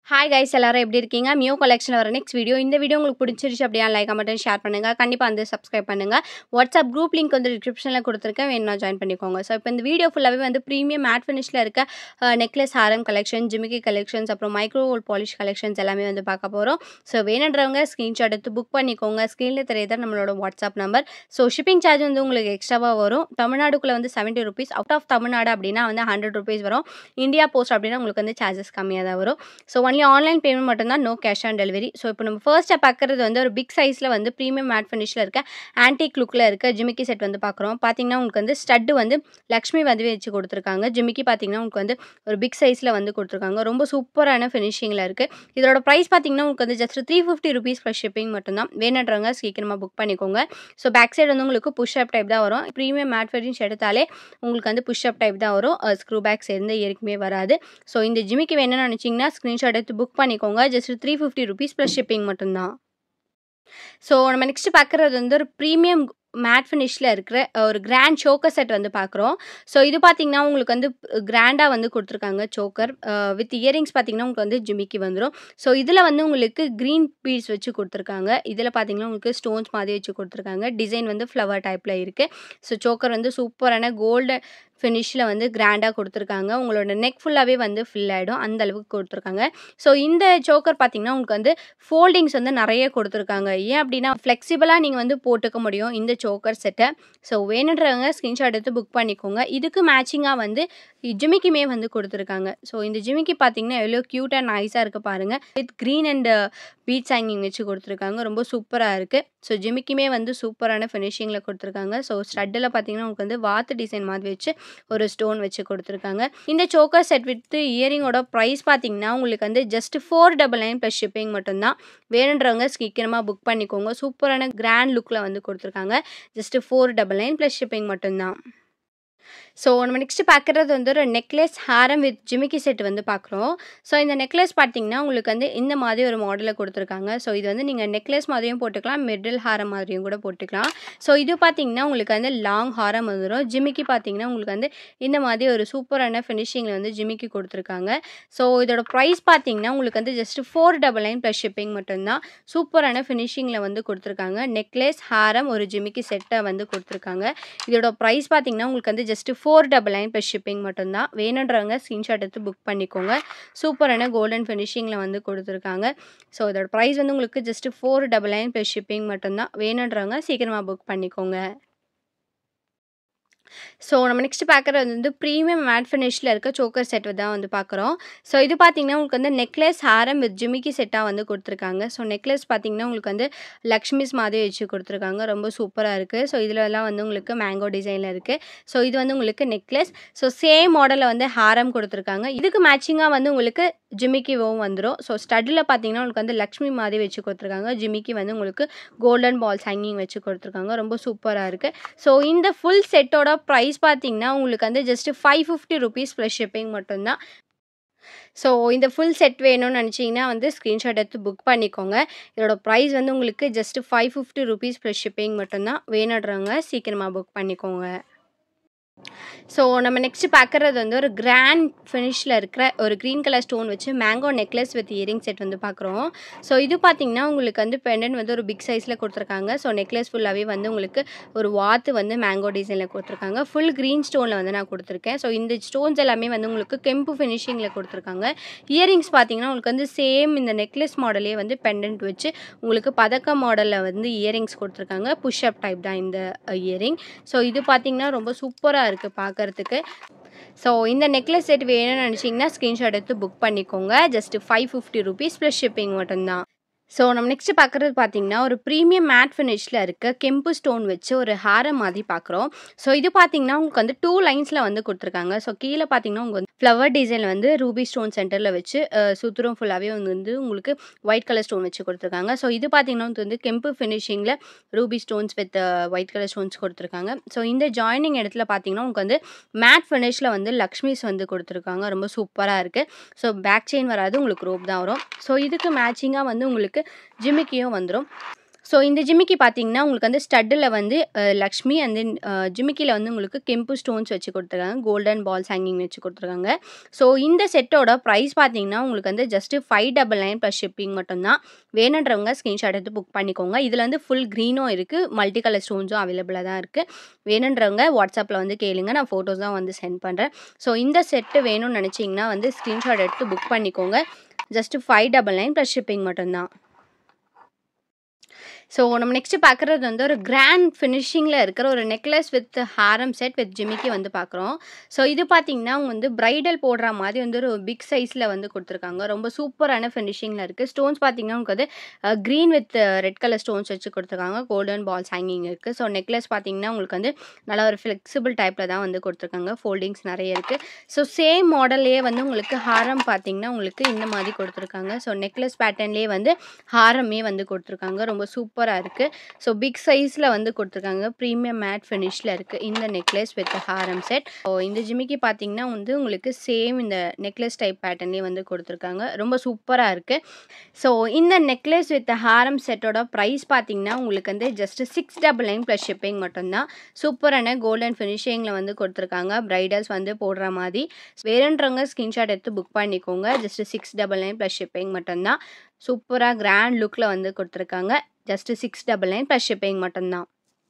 hi guys எல்லாரும் எப்படி இருக்கீங்க மியோ கலெக்ஷனில் வர நெக்ஸ்ட் வீடியோ இந்த வீடியோ உங்களுக்கு பிடிச்சிருச்சு அப்படியே லைக் மட்டும் ஷேர் பண்ணுங்கள் கண்டிப்பாக வந்து சப்ஸ்கிரைப் பண்ணுங்கள் வாட்ஸ்அப் குரூப் லிங்க் வந்து டிஸ்கிரிப்ஷனில் கொடுத்துருக்கேன் வேணும்னா ஜாயின் பண்ணிக்கோங்க ஸோ இப்போ இந்த வீடியோ ஃபுல்லாகவே வந்து ப்ரீமியம் மேட் ஃபினிஷில் இருக்க நெக்லஸ் ஹாரம் கலெக்ஷன் ஜிமிக்கி கலெக்ஷன்ஸ் அப்புறம் மைக்ரோ ஓல் பாலிஷ் கலெக்ஷன்ஸ் எல்லாமே வந்து பார்க்க போகிறோம் ஸோ வேணுன்றவங்க ஸ்க்ரீன்ஷாட் எடுத்து புக் பண்ணிக்கோங்க ஸ்க்ரீனில் தெரியுது நம்மளோட WhatsApp number so shipping charge வந்து உங்களுக்கு எக்ஸ்ட்ராவாக வரும் தமிழ்நாடுக்குள்ளே வந்து seventy rupees out of Tamil Nadu அப்படின்னா வந்து ஹண்ட்ரட் ருபீஸ் வரும் இந்தியா போஸ்ட் அப்படின்னா உங்களுக்கு வந்து சார்ஜஸ் கம்மியாக தான் வரும் ஸோ ஒன்லி ஆன்லைன் பேமெண்ட் மட்டும்தான் no cash on delivery so இப்போ நம்ம ஃபர்ஸ்ட்டாக பார்க்குறது வந்து ஒரு பிக் சைஸில் வந்து ப்ரீமியம் மேட் ஃபினிஷில் இருக்க ஆன்டிக் லுக்கில் இருக்க ஜிமிக்கி செட் வந்து பார்க்குறோம் பார்த்தீங்கன்னா உங்களுக்கு வந்து ஸ்டட்டு வந்து லக்ஷ்மி வந்து வச்சு கொடுத்துருக்காங்க ஜிமிக்கி பார்த்தீங்கன்னா உங்களுக்கு வந்து ஒரு பிக் சைஸில் வந்து கொடுத்துருக்காங்க ரொம்ப சூப்பரான ஃபினிஷிங்கில் இருக்குது இதோட ப்ரைஸ் பார்த்தீங்கன்னா உங்களுக்கு வந்து just three fifty rupees plus shipping மட்டும்தான் வேணுன்றவங்க சீக்கிரமாக புக் பண்ணிக்கோங்க ஸோ பேக் சைடு வந்து உங்களுக்கு புஷ் அப் டைப் தான் வரும் ப்ரீமியம் மேட் ஃபினிஷ் எடுத்தாலே உங்களுக்கு வந்து புஷ் அப் டைப் தான் வரும் ஸ்க்ரூ பேக்ஸ் எந்த ஏற்குமே வராது ஸோ இந்த ஜிமிக்கு வேணும்னு நினச்சிங்கன்னா ஸ்க்ரீன்ஷாட் எடுத்து புக் பண்ணிக்கோங்க just three fifty rupees plus shipping மட்டும்தான் ஸோ நம்ம நெக்ஸ்ட் பார்க்குறது வந்து ஒரு ப்ரீமியம் மேட் ஃபினிஷில் இருக்கிற ஒரு கிராண்ட் சோக்கர் செட் வந்து பார்க்குறோம் ஸோ இது பார்த்தீங்கன்னா உங்களுக்கு வந்து கிராண்டாக வந்து கொடுத்துருக்காங்க சோக்கர் வித் இயரிங்ஸ் பார்த்தீங்கன்னா உங்களுக்கு வந்து ஜிமிக்கி வந்துடும் ஸோ இதில் வந்து உங்களுக்கு க்ரீன் பீட்ஸ் வச்சு கொடுத்துருக்காங்க இதில் பார்த்தீங்கன்னா உங்களுக்கு ஸ்டோன்ஸ் மாதிரி வச்சு கொடுத்துருக்காங்க டிசைன் வந்து ஃப்ளவர் டைப்பில் இருக்குது ஸோ சோக்கர் வந்து சூப்பரான கோல்டு ஃபினிஷில் வந்து கிராண்டாக கொடுத்துருக்காங்க உங்களோட நெக் ஃபுல்லாகவே வந்து ஃபில் ஆகிடும் அந்த அளவுக்கு கொடுத்துருக்காங்க ஸோ இந்த சோக்கர் பார்த்தீங்கன்னா உங்களுக்கு வந்து ஃபோல்டிங்ஸ் வந்து நிறைய கொடுத்துருக்காங்க ஏன் அப்படின்னா ஃப்ளெக்சிபிளாக நீங்கள் வந்து போட்டுக்க முடியும் இந்த சோக்கர் செட்டை ஸோ வேணுன்றவங்க ஸ்க்ரீன்ஷாட் எடுத்து புக் பண்ணிக்கோங்க இதுக்கு மேட்சிங்காக வந்து ஜிமிக்கிமே வந்து கொடுத்துருக்காங்க ஸோ இந்த ஜிமிக்கி பார்த்தீங்கன்னா எவ்வளோ க்யூட்டாக நைஸாக இருக்குது பாருங்கள் with green and beads hanging வச்சு கொடுத்துருக்காங்க ரொம்ப சூப்பராக இருக்குது ஸோ ஜிமிக்கிமே வந்து சூப்பரான ஃபினிஷிங்கில் கொடுத்துருக்காங்க ஸோ ஸ்டட்டில் பார்த்தீங்கன்னா உங்களுக்கு வந்து வாத்து டிசைன் மாதிரி வச்சு ஒரு ஸ்டோன் வச்சு கொடுத்துருக்காங்க இந்த சோக்கர் செட் வித் இயரிங்கோட ப்ரைஸ் பார்த்தீங்கன்னா உங்களுக்கு வந்து just four double nine plus shipping மட்டும்தான் வேணுன்றவங்க சீக்கிரமாக புக் பண்ணிக்கோங்க சூப்பரான கிராண்ட் லுக்கில் வந்து கொடுத்துருக்காங்க just four double nine plus shipping மட்டும்தான் ஸோ நம்ம நெக்ஸ்ட் பார்க்குறது வந்து ஒரு நெக்லஸ் ஹாரம் வித் ஜிமிக்கி செட் வந்து பார்க்குறோம் ஸோ இந்த நெக்லஸ் பார்த்தீங்கன்னா உங்களுக்கு வந்து இந்த மாதிரி ஒரு மாடலில் கொடுத்துருக்காங்க ஸோ இது வந்து நீங்கள் நெக்லஸ் மாதிரியும் போட்டுக்கலாம் மிடில் ஹாரம் மாதிரியும் கூட போட்டுக்கலாம் ஸோ இது பார்த்தீங்கன்னா உங்களுக்கு வந்து லாங் ஹாரம் வந்துடும் ஜிமிக்கி பார்த்தீங்கன்னா உங்களுக்கு வந்து இந்த மாதிரி ஒரு சூப்பரான ஃபினிஷிங்கில் வந்து ஜிமிக்கி கொடுத்துருக்காங்க ஸோ இதோட ப்ரைஸ் பார்த்தீங்கன்னா உங்களுக்கு வந்து just four double nine plus shipping மட்டும்தான் சூப்பரான ஃபினிஷிங்கில் வந்து கொடுத்துருக்காங்க நெக்லஸ் ஹாரம் ஒரு ஜிமிக்கி செட்டை வந்து கொடுத்துருக்காங்க இதோட ப்ரைஸ் பார்த்தீங்கன்னா உங்களுக்கு வந்து just four double nine plus shipping மட்டும்தான் வேணுன்றவங்க ஸ்க்ரீன்ஷாட் எடுத்து புக் பண்ணிக்கோங்க சூப்பரான கோல்டன் ஃபினிஷிங்கில் வந்து கொடுத்துருக்காங்க ஸோ இதோட ப்ரைஸ் வந்து உங்களுக்கு just four double nine plus shipping மட்டும்தான் வேணுன்றவங்க சீக்கிரமாக புக் பண்ணிக்கோங்க ஸோ நம்ம நெக்ஸ்ட் பார்க்குறது வந்து ப்ரீமியம் மேட் ஃபினிஷில் இருக்க சோக்கர் செட் தான் வந்து பார்க்குறோம் ஸோ இது பார்த்தீங்கன்னா உங்களுக்கு வந்து நெக்லஸ் ஹாரம் வித் ஜிமிக்கி செட்டாக வந்து கொடுத்துருக்காங்க ஸோ நெக்லஸ் பார்த்தீங்கன்னா உங்களுக்கு வந்து லக்ஷ்மிஸ் மாதிரி வச்சு கொடுத்துருக்காங்க ரொம்ப சூப்பராக இருக்குது ஸோ இதிலலாம் வந்து உங்களுக்கு மேங்கோ டிசைனில் இருக்குது ஸோ இது வந்து உங்களுக்கு நெக்லஸ் ஸோ சேம் மாடலில் வந்து ஹாரம் கொடுத்துருக்காங்க இதுக்கு மேட்சிங்காக வந்து உங்களுக்கு ஜிமிக்கிவும் வந்துடும் ஸோ ஸ்டட்டில் பார்த்தீங்கன்னா உங்களுக்கு வந்து லக்ஷ்மி மாதிரி வச்சு கொடுத்துருக்காங்க ஜிமிக்கி வந்து உங்களுக்கு கோல்டன் பால்ஸ் ஹேங்கிங் வச்சு கொடுத்துருக்காங்க ரொம்ப சூப்பராக இருக்குது ஸோ இந்த ஃபுல் செட்டோட ப்ரைஸ் பார்த்தீங்கன்னா உங்களுக்கு வந்து just five fifty rupees plus shipping மட்டும்தான் ஸோ இந்த ஃபுல் செட் வேணும்னு நினச்சிங்கன்னா வந்து ஸ்க்ரீன்ஷாட் எடுத்து புக் பண்ணிக்கோங்க இதோட ப்ரைஸ் வந்து உங்களுக்கு just five fifty rupees plus shipping மட்டும்தான் வேணுன்றவங்க சீக்கிரமாக புக் பண்ணிக்கோங்க ஸோ நம்ம நெக்ஸ்ட் பார்க்குறது வந்து ஒரு கிராண்ட் ஃபினிஷில் இருக்கிற ஒரு க்ரீன் கலர் ஸ்டோன் வச்சு mango necklace with earring set வந்து பார்க்குறோம் ஸோ இது பார்த்திங்கன்னா உங்களுக்கு வந்து பெண்டன்ட் வந்து ஒரு பிக் சைஸில் கொடுத்துருக்காங்க ஸோ நெக்லஸ் ஃபுல்லாகவே வந்து உங்களுக்கு ஒரு வாத்து வந்து மேங்கோ டிசைனில் கொடுத்துருக்காங்க ஃபுல் க்ரீன் ஸ்டோனில் வந்து நான் கொடுத்துருக்கேன் ஸோ இந்த ஸ்டோன்ஸ் எல்லாமே வந்து உங்களுக்கு கெம்பு ஃபினிஷிங்கில் கொடுத்துருக்காங்க இயரிங்ஸ் பார்த்திங்கன்னா உங்களுக்கு வந்து சேம் இந்த நெக்லஸ் மாடலே வந்து பெண்டன்ட் வச்சு உங்களுக்கு பதக்க மாடலில் வந்து இயரிங்ஸ் கொடுத்துருக்காங்க புஷ் அப் டைப் தான் இந்த இயரிங் ஸோ இது பார்த்திங்கன்னா ரொம்ப சூப்பராக இருக்குது பார்க்குறதுக்கு ஸோ இந்த நெக்லஸ் செட் வேணும்னு நினச்சிங்கன்னா ஸ்க்ரீன்ஷாட் எடுத்து புக் பண்ணிக்கோங்க just five fifty rupees plus shipping மட்டும்தான் ஸோ நம்ம நெக்ஸ்ட் பார்க்குறது பார்த்தீங்கன்னா ஒரு ப்ரீமியம் மேட் ஃபினிஷில் இருக்க கெம்பு ஸ்டோன் வச்சு ஒரு ஹாரம் மாதிரி பார்க்குறோம் ஸோ இது பார்த்தீங்கன்னா உங்களுக்கு வந்து டூ லைன்ஸில் வந்து கொடுத்துருக்காங்க ஸோ கீழே பார்த்தீங்கன்னா உங்களுக்கு வந்து ஃப்ளவர் டிசைனில் வந்து ரூபி ஸ்டோன் சென்டரில் வச்சு சுற்றுரும் ஃபுல்லாகவே வந்து உங்களுக்கு ஒயிட் கலர் ஸ்டோன் வச்சு கொடுத்துருக்காங்க ஸோ இது பார்த்தீங்கன்னா வந்து கெம்பு ஃபினிஷிங்கில் ruby stones with white colour stones கொடுத்துருக்காங்க ஸோ இந்த ஜாயினிங் இடத்துல பார்த்தீங்கன்னா உங்களுக்கு வந்து மேட் ஃபினிஷில் வந்து லக்ஷ்மிஸ் வந்து கொடுத்துருக்காங்க ரொம்ப சூப்பராக இருக்குது ஸோ பேக் செயின் வராது உங்களுக்கு ரோப் தான் வரும் ஸோ இதுக்கு மேட்சிங்காக வந்து உங்களுக்கு ஜிமிக்கியும் வந்துடும் ஸோ இந்த ஜிமிக்கி பார்த்தீங்கன்னா உங்களுக்கு வந்து ஸ்டட்டில் வந்து அஹ், லக்ஷ்மி அண்ட் தென் ஜிமிக்கியில் வந்து உங்களுக்கு கெம்பு ஸ்டோன்ஸ் வச்சு கொடுத்துருக்காங்க கோல்டன் பால்ஸ் ஹேங்கிங் வச்சு கொடுத்துருக்காங்க ஸோ இந்த செட்டோட ப்ரைஸ் பார்த்தீங்கன்னா உங்களுக்கு வந்து just five double nine plus shipping மட்டும்தான் வேணுன்றவங்க ஸ்க்ரீன்ஷாட் எடுத்து புக் பண்ணிக்கோங்க இதில் வந்து ஃபுல் க்ரீனும் இருக்குது மல்டி கலர் ஸ்டோன்ஸும் அவைலபிளாக தான் இருக்குது வேணுன்றவங்க வாட்ஸ்அப்பில் வந்து கேளுங்க நான் ஃபோட்டோஸ் தான் வந்து சென்ட் பண்ணுறேன் ஸோ இந்த செட்டு வேணும்னு நினச்சிங்கன்னா வந்து ஸ்க்ரீன்ஷாட் எடுத்து புக் பண்ணிக்கோங்க just five double nine plus shipping மட்டும்தான் ஸோ நம்ம நெக்ஸ்ட் பார்க்குறது வந்து ஒரு கிராண்ட் ஃபினிஷிங்கில் இருக்கிற ஒரு நெக்லஸ் வித் ஹாரம் செட் வித் ஜிமிக்கி வந்து பார்க்குறோம் ஸோ இது பார்த்தீங்கன்னா அவங்க வந்து பிரைடல் போடுற மாதிரி வந்து ஒரு பிக் சைஸில் வந்து கொடுத்துருக்காங்க ரொம்ப சூப்பரான ஃபினிஷிங்கில் இருக்குது ஸ்டோன்ஸ் பார்த்தீங்கன்னா உங்களுக்கு வந்து green with red colour stones வச்சு கொடுத்துருக்காங்க கோல்டன் பால்ஸ் ஹேங்கிங் இருக்குது ஸோ நெக்லஸ் பார்த்தீங்கன்னா உங்களுக்கு வந்து நல்லா ஒரு ஃப்ளெக்சிபிள் டைப்பில் தான் வந்து கொடுத்துருக்காங்க ஃபோல்டிங்ஸ் நிறைய இருக்குது ஸோ சேம் மாடல்லையே வந்து உங்களுக்கு ஹாரம் பார்த்தீங்கன்னா உங்களுக்கு இந்த மாதிரி கொடுத்துருக்காங்க ஸோ நெக்லஸ் பேட்டர்ன்லேயே வந்து ஹாரமே வந்து கொடுத்துருக்காங்க ரொம்ப சூப்பராக இருக்குது ஸோ பிக் சைஸில் வந்து கொடுத்துருக்காங்க ப்ரீமியம் மேட் ஃபினிஷில் இருக்குது இந்த நெக்லஸ் வித் ஹாரம் செட் ஸோ இந்த ஜிமிக்கி பார்த்தீங்கன்னா வந்து உங்களுக்கு சேம் இந்த நெக்லஸ் டைப் பேட்டர்ன்லேயே வந்து கொடுத்துருக்காங்க ரொம்ப சூப்பராக இருக்குது ஸோ இந்த நெக்லஸ் வித் ஹாரம் செட்டோட ப்ரைஸ் பார்த்தீங்கன்னா உங்களுக்கு வந்து just six double nine plus shipping மட்டும்தான் சூப்பரான கோல்டன் ஃபினிஷிங்கில் வந்து கொடுத்துருக்காங்க ப்ரைடல்ஸ் வந்து போடுற மாதிரி வேணுன்றவங்க ஸ்க்ரீன்ஷாட் எடுத்து புக் பண்ணிக்கோங்க just six double nine plus shipping மட்டும்தான் சூப்பராக கிராண்ட் லுக்கில் வந்து கொடுத்துருக்காங்க just six double nine plus shipping மட்டும்தான்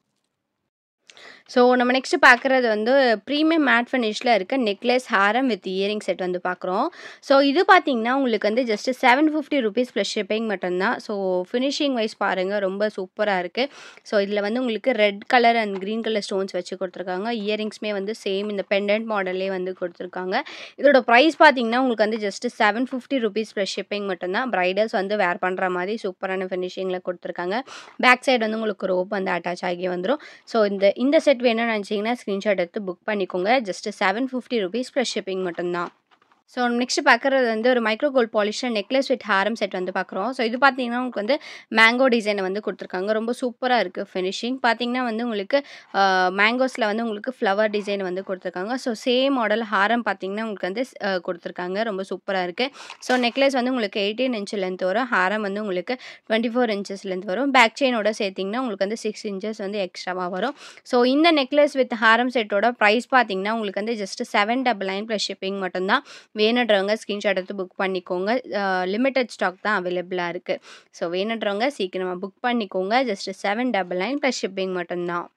ஸோ நம்ம நெக்ஸ்ட் பார்க்குறது வந்து ப்ரீமியம் மேட் ஃபினிஷில் இருக்க நெக்லஸ் ஹாரம் வித் இயரிங் செட் வந்து பார்க்குறோம் ஸோ இது பார்த்தீங்கன்னா உங்களுக்கு வந்து just seven fifty rupees plus shipping மட்டும்தான் ஸோ ஃபினிஷிங் வைஸ் பாருங்கள் ரொம்ப சூப்பராக இருக்குது ஸோ இதில் வந்து உங்களுக்கு red colour and green colour stones வச்சு கொடுத்துருக்காங்க இயரிங்ஸ்மே வந்து சேம் இந்த பெண்டன்ட் மாடல்லே வந்து கொடுத்துருக்காங்க இதோட ப்ரைஸ் பார்த்தீங்கன்னா உங்களுக்கு வந்து just seven fifty rupees plus shipping மட்டும்தான் ப்ரைடல்ஸ் வந்து வேர் பண்ணுற மாதிரி சூப்பரான ஃபினிஷிங்கில் கொடுத்துருக்காங்க பேக் சைடு வந்து உங்களுக்கு ரோப் வந்து அட்டாச் ஆகி வந்துடும் ஸோ இந்த இந்த செட் வேணும்னு நினச்சிங்கன்னா ஸ்க்ரீன்ஷாட் எடுத்து புக் பண்ணிக்கோங்க just seven fifty rupees plus shipping மட்டும்தான் ஸோ நெக்ஸ்ட் பார்க்குறது வந்து ஒரு micro gold polisher necklace with ஹாரம் செட் வந்து பார்க்குறோம் ஸோ இது பார்த்தீங்கன்னா உங்களுக்கு வந்து மேங்கோ டிசைனை வந்து கொடுத்துருக்காங்க ரொம்ப சூப்பராக இருக்குது ஃபினிஷிங் பார்த்தீங்கன்னா வந்து உங்களுக்கு மேங்கோஸில் வந்து உங்களுக்கு ஃப்ளவர் டிசைன் வந்து கொடுத்துருக்காங்க ஸோ சேம் மாடல் ஹாரம் பார்த்தீங்கன்னா உங்களுக்கு வந்து அஹ், கொடுத்துருக்காங்க ரொம்ப சூப்பராக இருக்குது ஸோ நெக்லஸ் வந்து உங்களுக்கு எயிட்டீன் இன்ச் லென்த் வரும் ஹாரம் வந்து உங்களுக்கு டுவெண்ட்டி ஃபோர் இன்ச்சஸ் லென்த் வரும் பேக் செயினோட சேர்த்திங்கன்னா உங்களுக்கு வந்து சிக்ஸ் இன்ச்சஸ் வந்து எக்ஸ்ட்ராவாக வரும் ஸோ இந்த நெக்லஸ் வித் ஹாரம் செட்டோட ப்ரைஸ் பார்த்தீங்கன்னா உங்களுக்கு வந்து just seven double nine plus shipping மட்டும்தான் வேணுன்றவங்க ஸ்க்ரீன்ஷாட் எடுத்து புக் பண்ணிக்கோங்க லிமிட்டட் ஸ்டாக் தான் அவைலபிளாக இருக்குது ஸோ வேணுன்றவங்க சீக்கிரமாக புக் பண்ணிக்கோங்க just seven double nine plus shipping மட்டும்தான்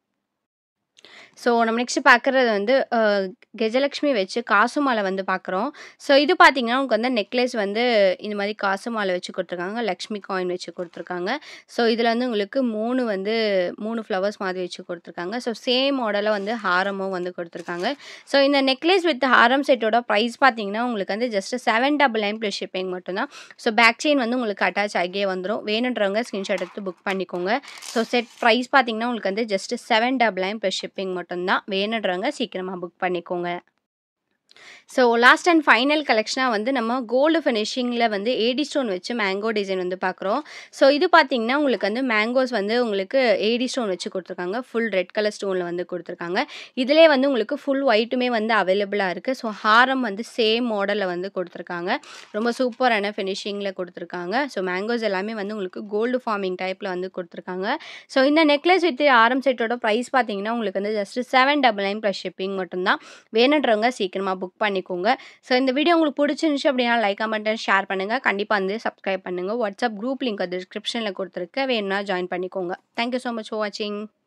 ஸோ நம்ம நெக்ஸ்ட் பார்க்குறது வந்து அஹ், கஜலக்ஷ்மி வச்சு காசு மாலை வந்து பார்க்குறோம் ஸோ இது பார்த்தீங்கன்னா உங்களுக்கு வந்து நெக்லஸ் வந்து இந்த மாதிரி காசு மாலை வச்சு கொடுத்துருக்காங்க லக்ஷ்மி காயின் வச்சு கொடுத்துருக்காங்க ஸோ இதில் வந்து உங்களுக்கு மூணு வந்து மூணு ஃப்ளவர்ஸ் மாதிரி வச்சு கொடுத்துருக்காங்க ஸோ சேம் மாடலில் வந்து ஹாரமும் வந்து கொடுத்துருக்காங்க ஸோ இந்த நெக்லஸ் வித் ஹாரம் செட்டோட ப்ரைஸ் பார்த்தீங்கன்னா உங்களுக்கு வந்து just seven double nine plus shipping மட்டும்தான் ஸோ பேக் செயின் வந்து உங்களுக்கு அட்டாச் ஆகியே வந்துடும் வேணுன்றவங்க ஸ்க்ரீன்ஷாட் எடுத்து புக் பண்ணிக்கோங்க ஸோ செட் ப்ரைஸ் பார்த்தீங்கன்னா உங்களுக்கு வந்து just seven double nine plus shipping மட்டும்தான் வேணுன்றவங்க சீக்கிரமாக புக் பண்ணிக்கோங்க ஸோ லாஸ்ட் அண்ட் ஃபைனல் கலெக்ஷனாக வந்து நம்ம கோல்டு ஃபினிஷிங்கில் வந்து ஏடி ஸ்டோன் வச்சு மேங்கோ டிசைன் வந்து பார்க்குறோம் ஸோ இது பார்த்தீங்கன்னா உங்களுக்கு வந்து மேங்கோஸ் வந்து உங்களுக்கு ஏடி ஸ்டோன் வச்சு கொடுத்துருக்காங்க ஃபுல் ரெட் கலர் ஸ்டோனில் வந்து கொடுத்துருக்காங்க இதிலே வந்து உங்களுக்கு ஃபுல் ஒயிட்டுமே வந்து அவைலபிளாக இருக்குது ஸோ ஹாரம் வந்து சேம் மாடலில் வந்து கொடுத்துருக்காங்க ரொம்ப சூப்பரான ஃபினிஷிங்கில் கொடுத்துருக்காங்க ஸோ மேங்கோஸ் எல்லாமே வந்து உங்களுக்கு கோல்டு ஃபார்மிங் டைப்பில் வந்து கொடுத்துருக்காங்க ஸோ இந்த நெக்லஸ் வித் ஆரம் செட்டோட ப்ரைஸ் பார்த்தீங்கன்னா உங்களுக்கு வந்து just seven double nine plus shipping மட்டும்தான் வேணுன்றவங்க சீக்கிரமாக புக் பண்ணிக்கோங்க ஸோ இந்த வீடியோ உங்களுக்கு பிடிச்சிருந்துச்சு அப்படின்னா லைக் கமெண்ட் ஷேர் பண்ணுங்கள் கண்டிப்பாக வந்து சப்ஸ்கிரைப் பண்ணுங்கள் வாட்ஸ்அப் குரூப் லிங்க் டிஸ்கிரிப்ஷனில் கொடுத்துருக்க வேணும்னா ஜாயின் பண்ணிக்கோங்க தேங்க்யூ ஸோ மச் ஃபார் வாட்சிங்